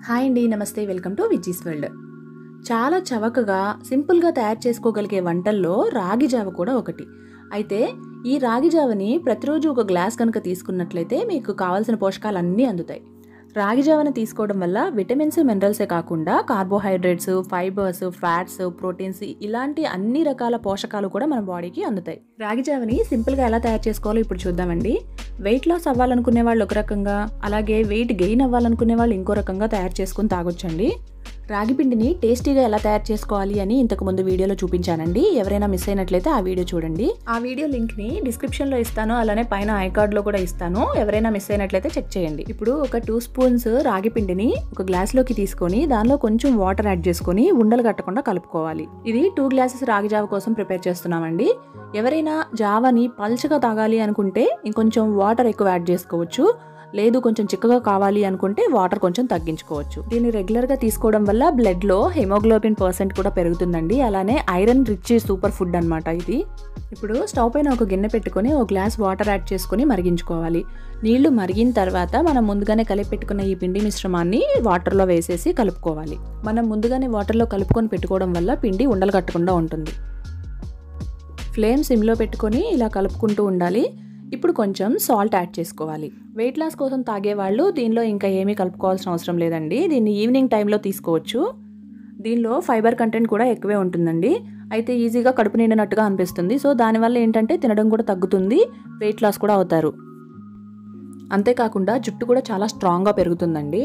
hi అండి నమస్తే welcome to విజ్జీస్ world చాలా చవకగా సింపుల్గా తయారు చేసుకోగలిగే వంటల్లో రాగి జావ కూడా ఒకటి అయితే ఈ రాగి జావని ప్రతిరోజు ఒక గ్లాస్ కనుక తీసుకున్నట్లయితే మీకు కావాల్సిన పోషకాలు అన్నీ అందుతాయి రాగి జావని తీసుకోవడం వల్ల విటమిన్స్ మినరల్సే కాకుండా కార్బోహైడ్రేట్స్ ఫైబర్స్ ఫ్యాట్స్ ప్రోటీన్స్ ఇలాంటి అన్ని రకాల పోషకాలు కూడా మన బాడీకి అందుతాయి రాగి జావని సింపుల్గా ఎలా తయారు చేసుకోవాలో ఇప్పుడు చూద్దామండి వెయిట్ లాస్ అవ్వాలనుకునే వాళ్ళు ఒక రకంగా అలాగే వెయిట్ గెయిన్ అవ్వాలనుకునే వాళ్ళు ఇంకో రకంగా తయారు చేసుకుని తాగొచ్చండి రాగి పిండిని టేస్టీగా ఎలా తయారు చేసుకోవాలి అని ఇంతకు ముందు వీడియోలో చూపించానండి ఎవరైనా మిస్ అయినట్లయితే ఆ వీడియో చూడండి ఆ వీడియో లింక్ ని డిస్క్రిప్షన్ లో ఇస్తాను అలానే పైన ఐ కార్డ్ లో కూడా ఇస్తాను ఎవరైనా మిస్ అయినట్లయితే చెక్ చేయండి ఇప్పుడు ఒక టూ స్పూన్స్ రాగి పిండిని ఒక గ్లాస్ లోకి తీసుకొని దానిలో కొంచెం వాటర్ యాడ్ చేసుకొని ఉండలు కట్టకుండా కలుపుకోవాలి ఇది టూ గ్లాసెస్ రాగి జావ కోసం ప్రిపేర్ చేస్తున్నామండి ఎవరైనా జావని పల్చగా తాగాలి అనుకుంటే ఇంకొంచెం వాటర్ ఎక్కువ యాడ్ చేసుకోవచ్చు లేదు కొంచెం చిక్కగా కావాలి అనుకుంటే వాటర్ కొంచెం తగ్గించుకోవచ్చు దీన్ని రెగ్యులర్గా తీసుకోవడం వల్ల బ్లడ్లో హెమోగ్లోబిన్ పర్సెంట్ కూడా పెరుగుతుందండి అలానే ఐరన్ రిచ్ సూపర్ ఫుడ్ అనమాట ఇది ఇప్పుడు స్టవ్ పైన ఒక గిన్నె పెట్టుకొని ఒక గ్లాస్ వాటర్ యాడ్ చేసుకొని మరిగించుకోవాలి నీళ్లు మరిగిన తర్వాత మనం ముందుగానే కలిపి పెట్టుకున్న ఈ పిండి మిశ్రమాన్ని వాటర్లో వేసేసి కలుపుకోవాలి మనం ముందుగానే వాటర్లో కలుపుకొని పెట్టుకోవడం వల్ల పిండి ఉండలు కట్టకుండా ఉంటుంది ఫ్లేమ్ సిమ్లో పెట్టుకొని ఇలా కలుపుకుంటూ ఉండాలి ఇప్పుడు కొంచెం సాల్ట్ యాడ్ చేసుకోవాలి వెయిట్ లాస్ కోసం తాగేవాళ్ళు దీనిలో ఇంకా ఏమీ కలుపుకోవాల్సిన అవసరం లేదండి దీన్ని ఈవినింగ్ టైంలో తీసుకోవచ్చు దీనిలో ఫైబర్ కంటెంట్ కూడా ఎక్కువే ఉంటుందండి అయితే ఈజీగా కడుపు నిండినట్టుగా అనిపిస్తుంది సో దానివల్ల ఏంటంటే తినడం కూడా తగ్గుతుంది వెయిట్ లాస్ కూడా అవుతారు అంతేకాకుండా జుట్టు కూడా చాలా స్ట్రాంగ్గా పెరుగుతుందండి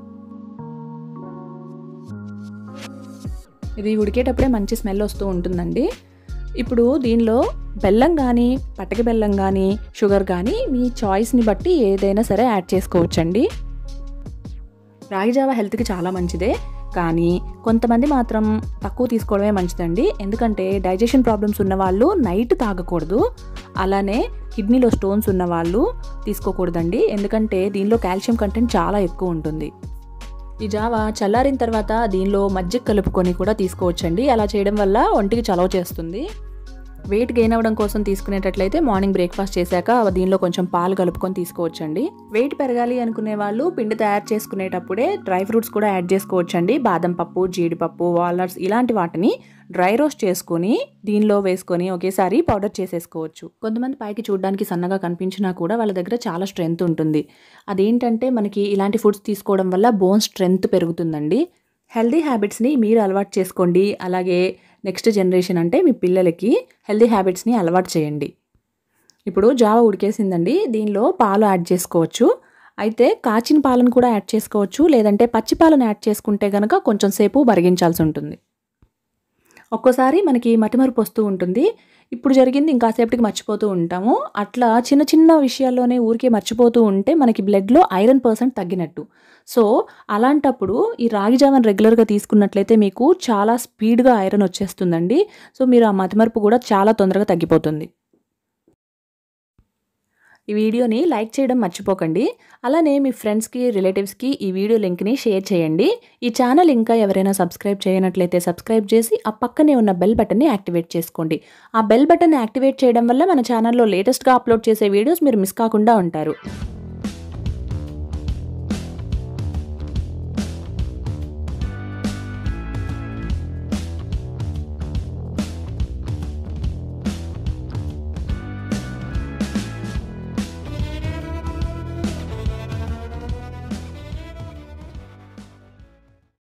ఇది ఉడికేటప్పుడే మంచి స్మెల్ వస్తూ ఉంటుందండి ఇప్పుడు దీనిలో బెల్లం కానీ పట్టక బెల్లం కానీ షుగర్ కానీ మీ చాయిస్ని బట్టి ఏదైనా సరే యాడ్ చేసుకోవచ్చండి రాగి జావ హెల్త్కి చాలా మంచిదే కానీ కొంతమంది మాత్రం తక్కువ తీసుకోవడమే మంచిదండి ఎందుకంటే డైజెషన్ ప్రాబ్లమ్స్ ఉన్న వాళ్ళు నైట్ తాగకూడదు అలానే కిడ్నీలో స్టోన్స్ ఉన్న వాళ్ళు తీసుకోకూడదండి ఎందుకంటే దీనిలో కాల్షియం కంటెంట్ చాలా ఎక్కువ ఉంటుంది ఈ జావ చల్లారిన తర్వాత దీనిలో మజ్జిగ కలుపుకొని కూడా తీసుకోవచ్చండి అలా చేయడం వల్ల ఒంటికి చలవ చేస్తుంది వెయిట్ గెయిన్ అవ్వడం కోసం తీసుకునేటట్లయితే మార్నింగ్ బ్రేక్ఫాస్ట్ చేశాక దీనిలో కొంచెం పాలు కలుపుకొని తీసుకోవచ్చండి వెయిట్ పెరగాలి అనుకునే వాళ్ళు పిండి తయారు చేసుకునేటప్పుడే డ్రై ఫ్రూట్స్ కూడా యాడ్ చేసుకోవచ్చండి బాదం పప్పు జీడిపప్పు వాల్నట్స్ ఇలాంటి వాటిని డ్రై రోస్ట్ చేసుకొని దీనిలో వేసుకొని ఒకేసారి పౌడర్ చేసేసుకోవచ్చు కొంతమంది పైకి చూడడానికి సన్నగా కనిపించినా కూడా వాళ్ళ దగ్గర చాలా స్ట్రెంగ్త్ ఉంటుంది అదేంటంటే మనకి ఇలాంటి ఫుడ్స్ తీసుకోవడం వల్ల బోన్ స్ట్రెంగ్త్ పెరుగుతుందండి హెల్దీ హ్యాబిట్స్ని మీరు అలవాటు చేసుకోండి అలాగే నెక్స్ట్ జనరేషన్ అంటే మీ పిల్లలకి హెల్దీ హ్యాబిట్స్ని అలవాటు చేయండి ఇప్పుడు జావ ఉడికేసిందండి దీనిలో పాలు యాడ్ చేసుకోవచ్చు అయితే కాచిన పాలను కూడా యాడ్ చేసుకోవచ్చు లేదంటే పచ్చి పాలను యాడ్ చేసుకుంటే కనుక కొంచెం సేపు మరిగించాల్సి ఉంటుంది ఒక్కోసారి మనకి మతిమరుపు వస్తూ ఉంటుంది ఇప్పుడు జరిగింది ఇంకాసేపటికి మర్చిపోతూ ఉంటాము అట్లా చిన్న చిన్న విషయాల్లోనే ఊరికే మర్చిపోతూ ఉంటే మనకి బ్లడ్లో ఐరన్ పర్సెంట్ తగ్గినట్టు సో అలాంటప్పుడు ఈ రాగి జావన్ రెగ్యులర్గా తీసుకున్నట్లయితే మీకు చాలా స్పీడ్గా ఐరన్ వచ్చేస్తుందండి సో మీరు ఆ మతిమరుపు కూడా చాలా తొందరగా తగ్గిపోతుంది ఈ వీడియోని లైక్ చేయడం మర్చిపోకండి అలానే మీ ఫ్రెండ్స్కి రిలేటివ్స్కి ఈ వీడియో లింక్ని షేర్ చేయండి ఈ ఛానల్ ఇంకా ఎవరైనా సబ్స్క్రైబ్ చేయనట్లయితే సబ్స్క్రైబ్ చేసి ఆ పక్కనే ఉన్న బెల్ బటన్ని యాక్టివేట్ చేసుకోండి ఆ బెల్ బటన్ యాక్టివేట్ చేయడం వల్ల మన ఛానల్లో లేటెస్ట్గా అప్లోడ్ చేసే వీడియోస్ మీరు మిస్ కాకుండా ఉంటారు